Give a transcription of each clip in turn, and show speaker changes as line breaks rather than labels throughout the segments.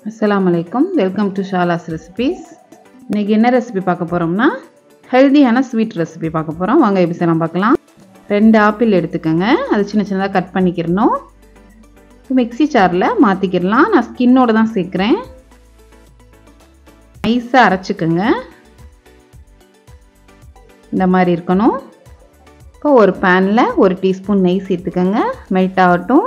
அஸ்ஸலாமு அலைக்கும் welcome to ஷாலாஸ் recipes இன்றைக்கி என்ன ரெசிபி பார்க்க போகிறோம்னா ஹெல்தியான ஸ்வீட் ரெசிபி பார்க்க போகிறோம் வாங்க எப்படி செய்யலாம் பார்க்கலாம் ரெண்டு ஆப்பிள் எடுத்துக்கோங்க அது சின்ன சின்னதாக கட் பண்ணிக்கிறணும் மிக்ஸி ஜாரில் மாற்றிக்கிடலாம் நான் ஸ்கின்னோடு தான் சேர்க்குறேன் நைஸாக அரைச்சிக்கோங்க இந்த மாதிரி இருக்கணும் இப்போ ஒரு பேனில் ஒரு டீஸ்பூன் நெய் சேர்த்துக்கோங்க மெல்ட் ஆகட்டும்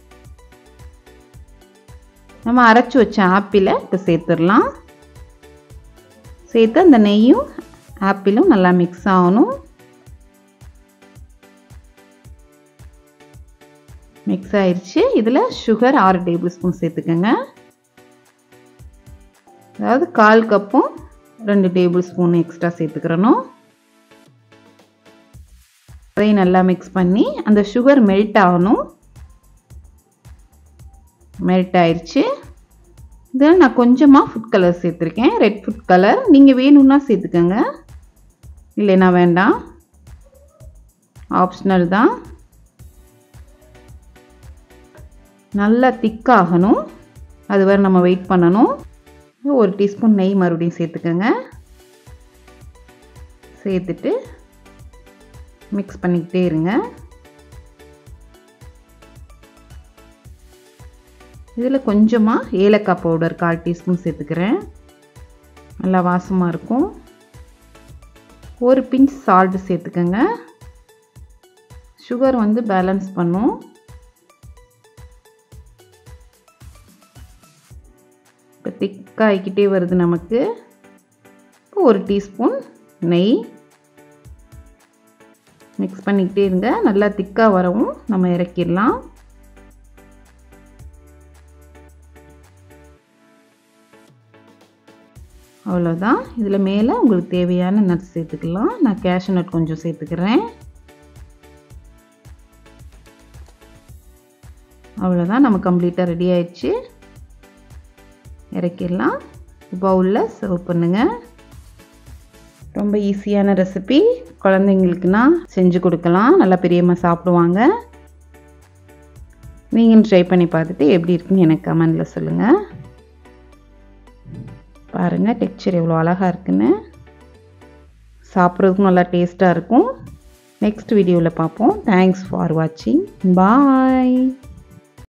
நம்ம அரைச்சி வச்ச ஆப்பிளை இப்போ சேர்த்துடலாம் சேர்த்து அந்த நெய்யும் ஆப்பிளும் நல்லா மிக்ஸ் ஆகணும் மிக்ஸ் ஆயிடுச்சு இதில் சுகர் ஆறு டேபிள் ஸ்பூன் சேர்த்துக்கோங்க அதாவது கால் கப்பும் ரெண்டு டேபிள் ஸ்பூன் எக்ஸ்ட்ரா சேர்த்துக்கிறணும் அதையும் நல்லா மிக்ஸ் பண்ணி அந்த சுகர் மெல்ட் ஆகணும் மெல்ட் ஆயிடுச்சு இதில் நான் கொஞ்சமாக ஃபுட் கலர் சேர்த்துருக்கேன் ரெட் ஃபுட் கலர் நீங்கள் வேணும்னா சேர்த்துக்கோங்க இல்லைன்னா வேண்டாம் ஆப்ஷனல் தான் நல்லா திக்காகணும் அது வரை நம்ம வெயிட் பண்ணணும் ஒரு டீஸ்பூன் நெய் மறுபடியும் சேர்த்துக்கோங்க சேர்த்துட்டு மிக்ஸ் பண்ணிக்கிட்டே இருங்க இதில் கொஞ்சமாக ஏலக்காய் பவுடர் கால் டீஸ்பூன் சேர்த்துக்கிறேன் நல்லா வாசமாக இருக்கும் ஒரு பிஞ்ச் சால்ட்டு சேர்த்துக்கோங்க சுகர் வந்து பேலன்ஸ் பண்ணும் இப்போ திக்காகிக்கிட்டே வருது நமக்கு இப்போ ஒரு டீஸ்பூன் நெய் மிக்ஸ் பண்ணிக்கிட்டே இருங்க நல்லா திக்காக வரவும் நம்ம இறக்கிடலாம் அவ்வளோதான் இதில் மேலே உங்களுக்கு தேவையான நட்ஸ் சேர்த்துக்கலாம் நான் கேஷ்யூ நட் கொஞ்சம் சேர்த்துக்கிறேன் அவ்வளோதான் நம்ம கம்ப்ளீட்டாக ரெடி ஆயிடுச்சு இறக்கிடலாம் பவுலில் சர்வ் பண்ணுங்கள் ரொம்ப ஈஸியான ரெசிபி குழந்தைங்களுக்குனா செஞ்சு கொடுக்கலாம் நல்லா பெரியம்மா சாப்பிடுவாங்க நீங்களும் ட்ரை பண்ணி பார்த்துட்டு எப்படி இருக்குன்னு எனக்கு கமெண்டில் சொல்லுங்கள் பாருங்கள் டெக்ஸ்சர் எவ்வளோ அழகாக இருக்குன்னு சாப்பிட்றதுக்கும் நல்லா டேஸ்ட்டாக இருக்கும் நெக்ஸ்ட் வீடியோவில் பார்ப்போம் தேங்க்ஸ் ஃபார் வாட்சிங் பாய்